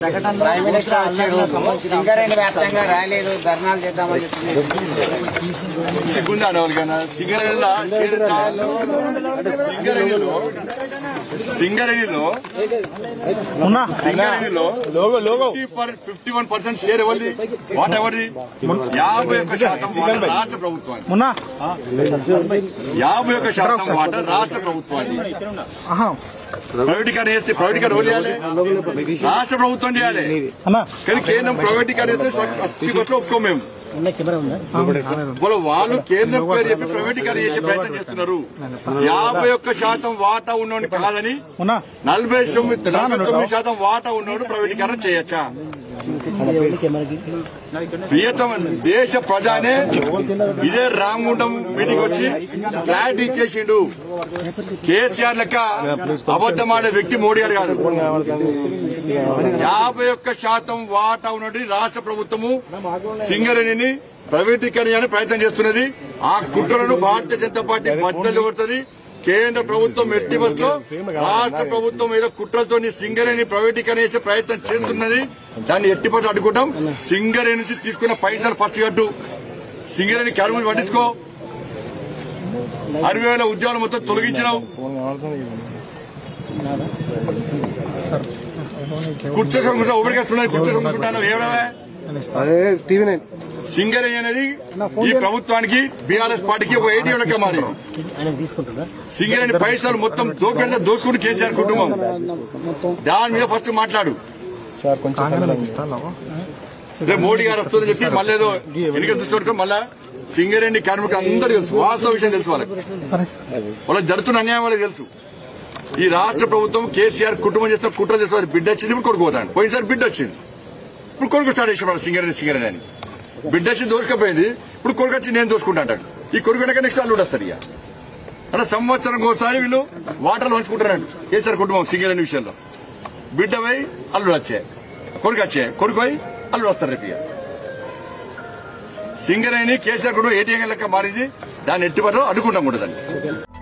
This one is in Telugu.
ప్రైమ్ మినిస్టర్ వచ్చాడు సింగరేణి వ్యాప్తంగా రాలేదు ధర్నాలు చేద్దామని చెప్తుంది సిగ్గుందా ఎవరికైనా సింగరేణిలో సింగరేణిలో సింగరేణిలో సింగరేణిలో ఫిఫ్టీ వన్ పర్సెంట్ షేర్ ఎవరిది వాట్ ఎవరిది యాభై ఒక్క శాతం వాటా రాష్ట్ర ప్రభుత్వానికి మొన్న యాభై ఒక్క శాతం వాటా రాష్ట్ర ప్రభుత్వానికి ప్రైవేటీకరణ చేస్తే ప్రైవేటీకరణ ఎవరు చేయాలి రాష్ట్ర ప్రభుత్వం చేయాలి అన్నా కానీ కేంద్రం ప్రైవేటీకరణ చేస్తే అతి బస్సులో ఒప్పుకోం మేము వాళ్ళు వాళ్ళు కేంద్రం పేరు చెప్పి ప్రైవేటీకరణ చేసే ప్రయత్నం చేస్తున్నారు యాభై ఒక్క శాతం వాటా ఉన్నోని కాదని మొన్న నలభై తొమ్మిది నలభై తొమ్మిది శాతం వాటా ఉన్నోడు ప్రైవేటీకరణ చేయొచ్చా ప్రియతమ దేశ ప్రజానే ఇదే రామగుండం మీటింగ్ వచ్చి క్లారిటీ ఇచ్చేసిండు కేసీఆర్ లెక్క అబద్దమాడే వ్యక్తి మోడీ గారు కాదు యాభై ఒక్క శాతం వాటా ఉన్నది రాష్ట్ర ప్రభుత్వము సింగరేణిని ప్రైవేటీకరణ చేయడానికి ప్రయత్నం చేస్తున్నది ఆ కుట్రలను భారతీయ జనతా పార్టీ బద్దలు కొడుతుంది కేంద్ర ప్రభుత్వం ఎట్టి బస్సులో రాష్ట్ర ప్రభుత్వం ఏదో కుట్రతో సింగరేణి ప్రైవేటీకరణ చేసే ప్రయత్నం చేస్తున్నది దాన్ని ఎట్టి బస్సు అడ్డుకుంటాం సింగరేణి నుంచి తీసుకున్న పైసలు ఫస్ట్ కట్టు సింగరేణి క్యాబినెట్ పట్టించుకో అరవై వేల ఉద్యోగాలు మొత్తం తొలగించినావు కుర్చీ సమస్య ఊపిరికేస్తున్నాయి కుర్చీ సమస్య ఏడవే అదే టీవీ నైన్ సింగరేణి అనేది ఈ ప్రభుత్వానికి బీఆర్ఎస్ పార్టీకి ఒక ఏటీఎం లెక్క మారింది సింగరేణి పైసలు మొత్తం దోపెడితే దోసుకుని కేసీఆర్ కుటుంబం దాని మీద ఫస్ట్ మాట్లాడు సార్ కొంచెం రేపు మోడీ గారు వస్తుందని చెప్పి మళ్ళీ ఏదో ఎన్నికల దృష్టి పెట్టుకొని మళ్ళా సింగరేణి కార్మికులు అందరూ తెలుసు వాస్తవ విషయం తెలుసు వాళ్ళకి వాళ్ళకి జరుగుతున్న అన్యాయం వాళ్ళకి తెలుసు ఈ రాష్ట్ర ప్రభుత్వం కేసీఆర్ కుటుంబం చేస్తున్న కుట్ర చేస్తున్న బిడ్డ వచ్చింది ఇప్పుడు కొడుకు పోతాడు పోయినసారి బిడ్డ వచ్చింది ఇప్పుడు కొడుకు స్టార్ట్ చేసి మన సింగరేణి సింగరేణి అని బిడ్డ వచ్చి దోసుకపోయింది ఇప్పుడు కొడుకు వచ్చి నేను దోసుకుంటా అంటాడు ఈ కొడుకు వెనక నెక్స్ట్ అల్లుడు వస్తాడు ఇక అలా సంవత్సరం ఒకసారి వీళ్ళు వాటర్లు పంచుకుంటారంట కేసీఆర్ కుటుంబం సింగరేణి విషయంలో బిడ్డ పోయి అల్లుడు వచ్చే కొడుకు వచ్చే కొడుకు పోయి అల్లుడు వస్తారు రేపు ఇక సింగరేణి కేసీఆర్ కుటుంబం ఏటీఎం లెక్క మారింది దాన్ని ఎట్టి పట్ల అడ్డుకుంటాం కూడా దాన్ని